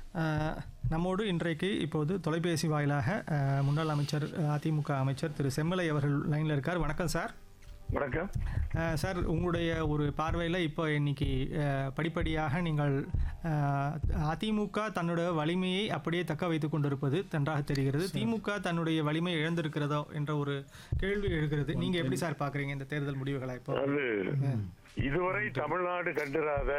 அஹ், நம்மோடு இன்றைக்கு இப்போது தொலைபேசி வாயிலாக அஹ், முன்னாள் அமைச்சர் அஹ், அதிமுக அமைச்சர் திரு செம்மலை அவர்கள் லைனில் இருக்கார் வணக்கம் சார் வணக்கம் அஹ், சார் உங்களுடைய ஒரு பார்வையில் இப்போ இன்னைக்கு அஹ், படிப்படியாக நீங்கள் அஹ், அதிமுக தன்னுடைய வலிமையை அப்படியே தக்க வைத்துக் கொண்டிருப்பது நன்றாக தெரிகிறது திமுக தன்னுடைய வலிமை இழந்திருக்கிறதோ என்ற ஒரு கேள்வி எழுகிறது நீங்க எப்படி சார் பார்க்குறீங்க இந்த தேர்தல் முடிவுகளை இப்போ அது இதுவரை தமிழ்நாடு கண்டிராத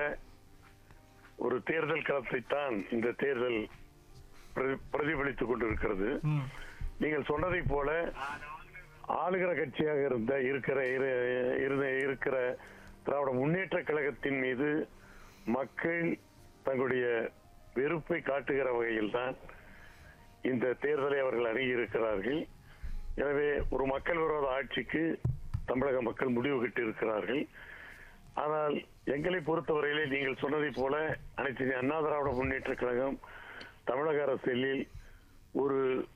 ஒரு தேர்தல் களத்தைத்தான் இந்த தேர்தல் பிரதி- பிரதிபலித்துக் கொண்டிருக்கிறது ம் நீங்கள் சொன்னதைப் போல ஆளுகிற கட்சியாக இருந்த இருக்கிற இரு- இருந்த இருக்கிற திராவிட முன்னேற்ற கழகத்தின் மீது மக்கள் தங்களுடைய வெறுப்பை காட்டுகிற வகையில்தான் இந்த தேர்தலை அவர்கள் அணுகியிருக்கிறார்கள் எனவே ஒரு மக்கள் விரோத ஆட்சிக்கு தமிழக மக்கள் முடிவு கட்டி இருக்கிறார்கள் ஆனால் எங்களை பொறுத்தவரையிலே நீங்கள் சொன்னதைப் போல அனைத்து இந்திய அண்ணா திராவிட முன்னேற்ற கழகம் தமிழக அரசியலில் ஒரு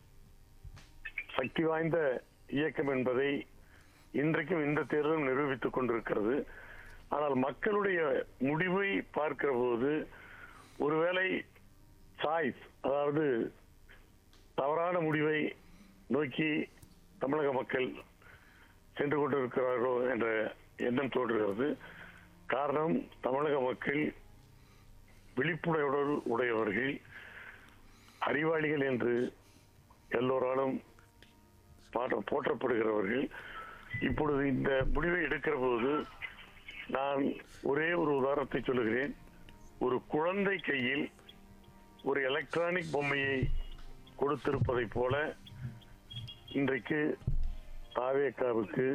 சக்தி வாய்ந்த இயக்கம் என்பதை இன்றைக்கும் இந்த தேர்தலும் நிரூபித்துக் கொண்டிருக்கிறது ஆனால் மக்களுடைய முடிவை பார்க்கிற போது ஒருவேளை சாய்ஸ் அதாவது தவறான முடிவை நோக்கி தமிழக மக்கள் சென்று கொண்டிருக்கிறார்களோ என்ற எண்ணம் தோன்றுகிறது காரணம் தமிழக மக்கள் விழிப்புணர்வு உடையவர்கள் அறிவாளிகள் என்று எல்லோராலும் பாட்ட- போற்றப்படுகிறவர்கள் இப்பொழுது இந்த முடிவை எடுக்கிற போது நான் ஒரே ஒரு உதாரணத்தை சொல்லுகிறேன் ஒரு குழந்தை கையில் ஒரு எலக்ட்ரானிக் பொம்மையை கொடுத்திருப்பதைப் போல இன்றைக்கு தாவேக்காவுக்கு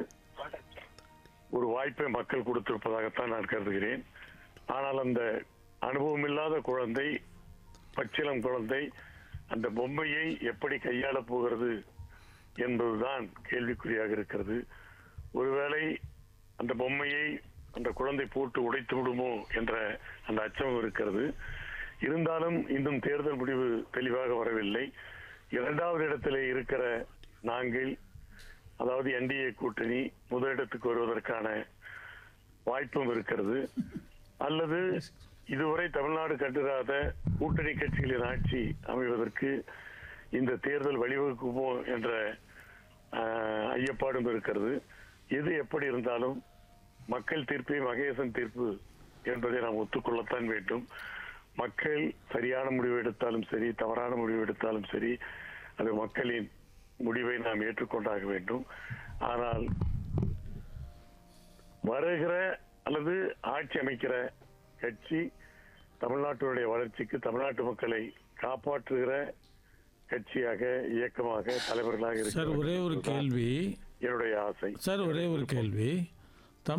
ஒரு வாய்ப்பை மக்கள் கொடுத்திருப்பதாகத்தான் நான் கருதுகிறேன் ஆனால் அந்த அனுபவமில்லாத குழந்தை பச்சிலம் குழந்தை அந்த பொம்மையை எப்படி கையாளப் போகிறது என்பதுதான் கேள்விக்குறியாக இருக்கிறது ஒருவேளை அந்த பொம்மையை அந்த குழந்தை போட்டு உடைத்து விடுமோ என்ற அந்த அச்சம் இருக்கிறது இருந்தாலும் இன்னும் தேர்தல் முடிவு தெளிவாக வரவில்லை இரண்டாவது இடத்திலே இருக்கிற நாங்கள் அதாவது என்டிஏ கூட்டணி முதலிடத்துக்கு வருவதற்கான வாய்ப்பும் இருக்கிறது அல்லது இதுவரை தமிழ்நாடு கண்டிராத கூட்டணி கட்சிகளின் ஆட்சி அமைவதற்கு இந்த தேர்தல் வழிவகுக்குமோ என்ற ஆஹ், ஐயப்பாடும் இருக்கிறது எது எப்படி இருந்தாலும் மக்கள் தீர்ப்பே மகேசன் தீர்ப்பு என்பதை நாம் ஒத்துக்கொள்ளத்தான் வேண்டும் மக்கள் சரியான முடிவு எடுத்தாலும் சரி தவறான முடிவு எடுத்தாலும் சரி அது மக்களின் முடிவை நாம் ஏற்றுக்கொண்டாக வேண்டும் ஆனால் வருகிற அல்லது ஆட்சி அமைக்கிற கட்சி தமிழ்நாட்டினுடைய வளர்ச்சிக்கு தமிழ்நாட்டு மக்களை காப்பாற்றுகிற கட்சியாக இயக்கமாக தலைவர்களாக சார் இருக்கிற ஒரே ஒரு கேள்வி என்னுடைய ஆசை சார் ஒரே ஒரு கேள்வி